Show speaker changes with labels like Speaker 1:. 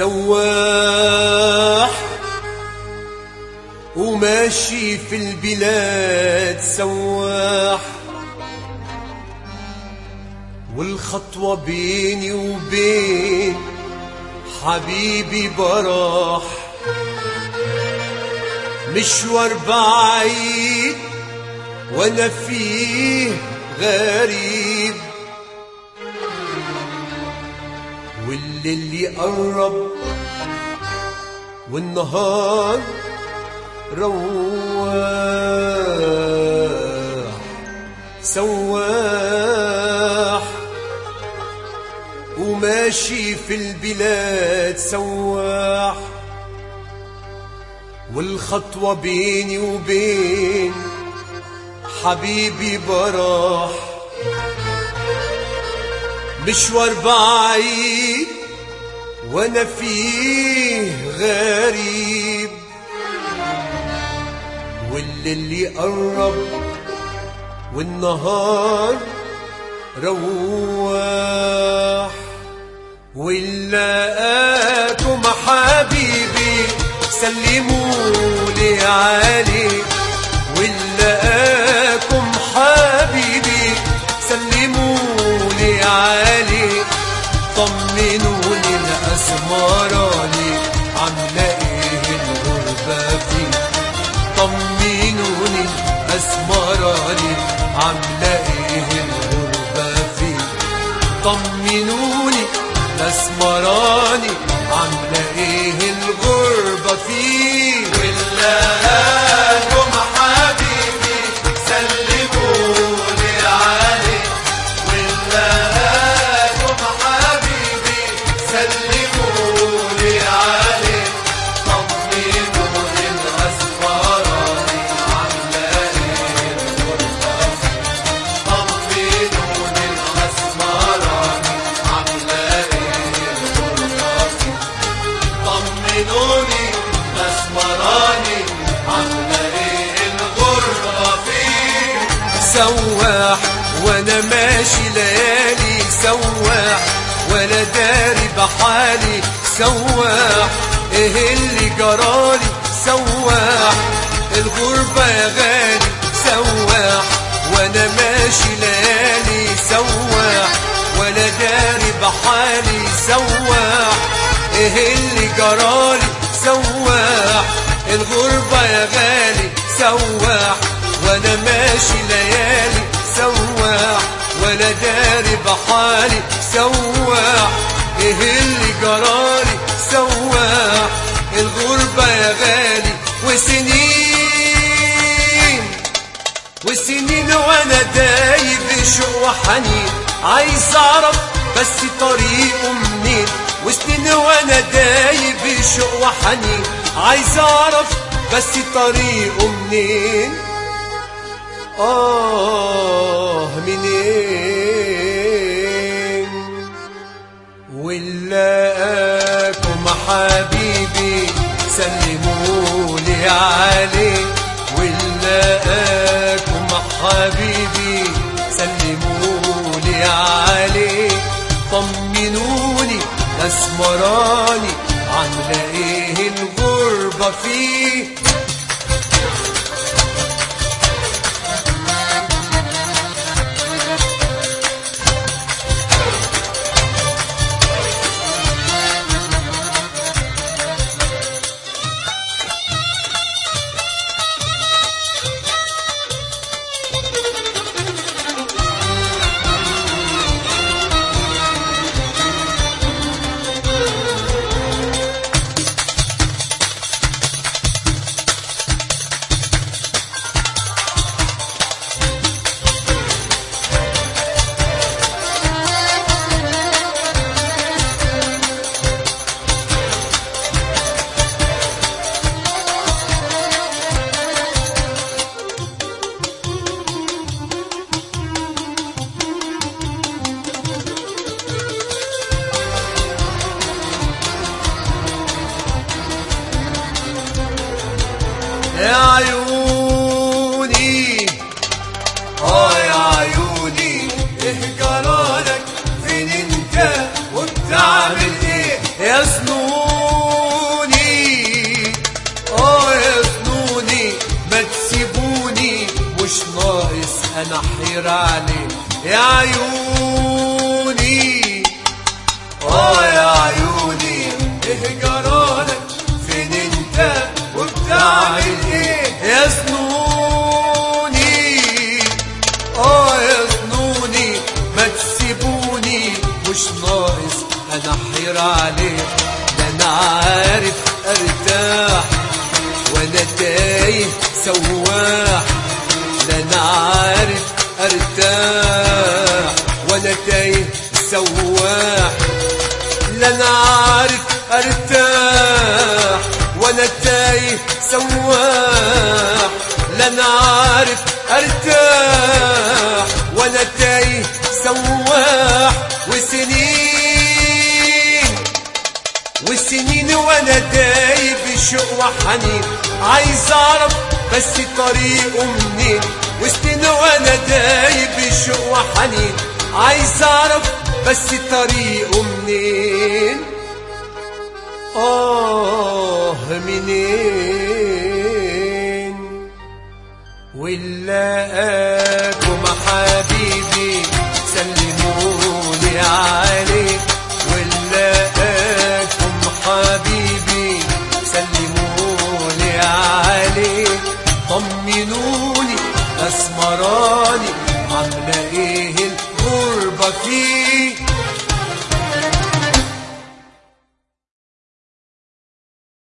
Speaker 1: سواح وماشي في البلاد سواح والخطوة بيني وبين حبيبي براح مشوار بعيد وانا فيه غريب والليل يقرب والنهار رواح سواح وماشي في البلاد سواح والخطوة بيني وبين حبيبي براح مشوار بعيد وانا فيه غريب والليل يقرب والنهار رواح ولاقاكم حبيبي سلموا لي عليه ولاقاكم حبيبي سلموا لي عليه طمنوني الأسمراني عاملة ايه الغربة فيه طمنوني الأسمراني عاملة ايه الغربة فيه طمنوني الأسمراني عاملة ايه الغربة فيه
Speaker 2: ولاكم حبيبي سلموا لي عليه ولاكم حبيبي سلموا لي عليه طمنوني الأسفاراني عاملة ايه الغربة فيه طمنوني الأسفاراني عاملة ايه الغربة فيه طمنوني الأسمراني عاملة ايه الغربة فيه
Speaker 1: سواح وانا ماشي ليالي سواح ولا داري بحالي سواح ايه اللي جرالي سواح الغربة يا غالي سواح وانا ماشي ليالي سواح ولا داري بحالي سواح ايه اللي جرالي سواح الغربة يا غالي سواح وانا ماشي ليالي سواح ولا داري بحالي سواح ايه اللي جرالي سواح الغربة يا غالي وسنين وسنين وانا دايب شوق وحنين عايز اعرف بس طريقه منين وسنين وانا دايب شوق وحنين عايز اعرف بس طريقه منين آه منين ولاكم حبيبي سلموا لي عليه ولاكم حبيبي سلموا لي عليه طمنوني اسمراني عامله ايه الغربه فيه احير عليه يا عيوني اه يا عيوني ايه جرالك فين انت وبتعمل ايه يا سنوني اه يا سنوني ما تسيبوني مش ناقص انا احير عليه ده انا عارف ارتاح وانا تايه سواح لا انا عارف ارتاح وانا تايه سواح لا انا عارف ارتاح وانا تايه سواح لا انا عارف ارتاح وانا تايه سواح وسنين وسنين وانا دايب بشوق وحنين عايز اعرف بس طريقه منين وسنين وانا دايب بشوق وحنين عايز اعرف بس طريقه منين اه منين ولاقاكم حبيبي سلموني عليه ولاقاكم حبيبي سلموني عليه طمنوني اسمراني عامله ايه